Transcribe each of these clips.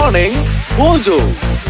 Morning Mojo.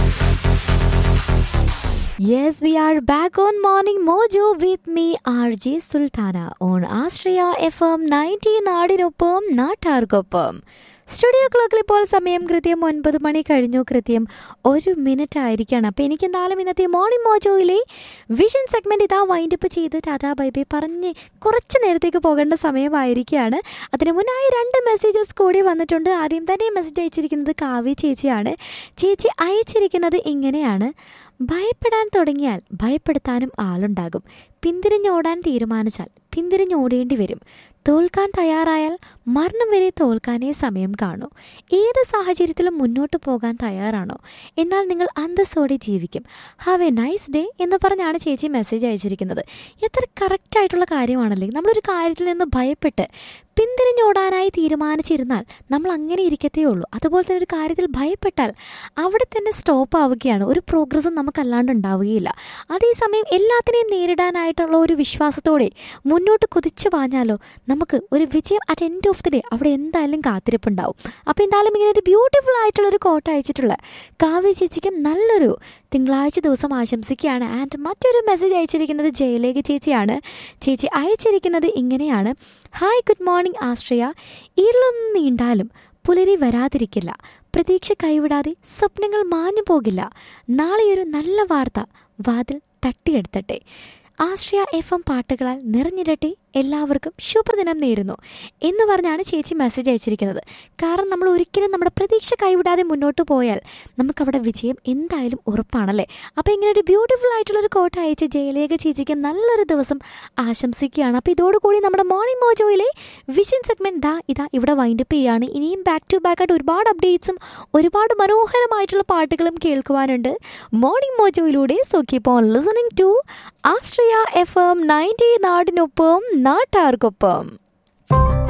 Yes, we are back on Morning Mojo with me, RJ Sultana, on Astria FM 90 നാടിനൊപ്പം നാട്ടാർക്കൊപ്പം studio ക്ലോക്കിൽ ഇപ്പോൾ സമയം കൃത്യം ഒൻപത് മണി കഴിഞ്ഞു കൃത്യം ഒരു മിനിറ്റ് ആയിരിക്കുകയാണ് അപ്പോൾ എനിക്ക് എന്തായാലും ഇന്നത്തെ മോർണിംഗ് മോജോയിലെ വിഷൻ സെഗ്മെൻറ്റ് ഇതാ വൈൻഡപ്പ് ചെയ്ത് ടാറ്റാ ബൈ ബൈ പറഞ്ഞ് കുറച്ച് നേരത്തേക്ക് പോകേണ്ട സമയമായിരിക്കുകയാണ് അതിന് മുന്നായി രണ്ട് മെസ്സേജസ് കൂടി വന്നിട്ടുണ്ട് ആദ്യം തന്നെ മെസ്സേജ് അയച്ചിരിക്കുന്നത് കാവ്യ ചേച്ചിയാണ് ചേച്ചി അയച്ചിരിക്കുന്നത് ഇങ്ങനെയാണ് ഭയപ്പെടാൻ തുടങ്ങിയാൽ ഭയപ്പെടുത്താനും ആളുണ്ടാകും പിന്തിരിഞ്ഞോടാൻ തീരുമാനിച്ചാൽ പിന്തിരിഞ്ഞോടേണ്ടി വരും തോൽക്കാൻ തയ്യാറായാൽ മരണം വരെ തോൽക്കാനേ സമയം കാണൂ ഏത് സാഹചര്യത്തിലും മുന്നോട്ട് പോകാൻ തയ്യാറാണോ എന്നാൽ നിങ്ങൾ അന്തസ്സോടെ ജീവിക്കും ഹാവ് എ നൈസ് ഡേ എന്ന് പറഞ്ഞാണ് ചേച്ചി മെസ്സേജ് അയച്ചിരിക്കുന്നത് എത്ര കറക്റ്റായിട്ടുള്ള കാര്യമാണല്ലേ നമ്മളൊരു കാര്യത്തിൽ നിന്ന് ഭയപ്പെട്ട് പിന്തിരിഞ്ഞോടാനായി തീരുമാനിച്ചിരുന്നാൽ നമ്മൾ അങ്ങനെ ഇരിക്കത്തേ ഉള്ളൂ അതുപോലെ തന്നെ ഒരു കാര്യത്തിൽ ഭയപ്പെട്ടാൽ അവിടെ തന്നെ സ്റ്റോപ്പ് ആവുകയാണ് ഒരു പ്രോഗ്രസ്സും നമുക്കല്ലാണ്ട് ഉണ്ടാവുകയില്ല അതേസമയം എല്ലാത്തിനെയും നേരിടാനായിട്ടുള്ള ഒരു വിശ്വാസത്തോടെ മുന്നോട്ട് കുതിച്ചു പാഞ്ഞാലോ നമുക്ക് ഒരു വിജയം at end of the day അവിടെ എന്തായാലും കാത്തിരിപ്പുണ്ടാവും അപ്പോൾ എന്തായാലും ഇങ്ങനെ ഒരു ബ്യൂട്ടിഫുൾ ആയിട്ടുള്ളൊരു കോട്ട അയച്ചിട്ടുള്ള കാവ്യ ചേച്ചിക്കും നല്ലൊരു തിങ്കളാഴ്ച ദിവസം ആശംസിക്കുകയാണ് ആൻഡ് മറ്റൊരു മെസ്സേജ് അയച്ചിരിക്കുന്നത് ജയലേഖ ചേച്ചിയാണ് ചേച്ചി അയച്ചിരിക്കുന്നത് ഇങ്ങനെയാണ് ഹായ് ഗുഡ് മോർണിംഗ് ആശ്രയ ഇരുളൊന്നും നീണ്ടാലും പുലരി വരാതിരിക്കില്ല പ്രതീക്ഷ കൈവിടാതെ സ്വപ്നങ്ങൾ മാഞ്ഞു പോകില്ല നാളെയൊരു നല്ല വാർത്ത വാതിൽ തട്ടിയെടുത്തട്ടെ ആശ്രയ എഫ് എം പാട്ടുകളാൽ നിറഞ്ഞിരട്ടെ എല്ലാവർക്കും ശുഭദിനം നേരുന്നു എന്ന് പറഞ്ഞാണ് ചേച്ചി മെസ്സേജ് അയച്ചിരിക്കുന്നത് കാരണം നമ്മൾ ഒരിക്കലും നമ്മുടെ പ്രതീക്ഷ കൈവിടാതെ മുന്നോട്ട് പോയാൽ നമുക്കവിടെ വിജയം എന്തായാലും ഉറപ്പാണല്ലേ അപ്പോൾ ഇങ്ങനെ ഒരു ബ്യൂട്ടിഫുൾ ആയിട്ടുള്ളൊരു കോട്ട അയച്ച് ജയലേഖ ചേച്ചിക്കും നല്ലൊരു ദിവസം ആശംസിക്കുകയാണ് അപ്പോൾ ഇതോടുകൂടി നമ്മുടെ മോർണിംഗ് മോജോയിലെ വിഷൻ സെഗ്മെൻറ്റ് ദാ ഇതാ ഇവിടെ വൈൻഡപ്പ് ചെയ്യുകയാണ് ഇനിയും ബാക്ക് ടു ബാക്ക് ആയിട്ട് ഒരുപാട് അപ്ഡേറ്റ്സും ഒരുപാട് മനോഹരമായിട്ടുള്ള പാട്ടുകളും കേൾക്കുവാനുണ്ട് മോർണിംഗ് മോജോയിലൂടെ so keep on listening to Astria F M ninety നാടിനൊപ്പം നാട്ടാർക്കൊപ്പം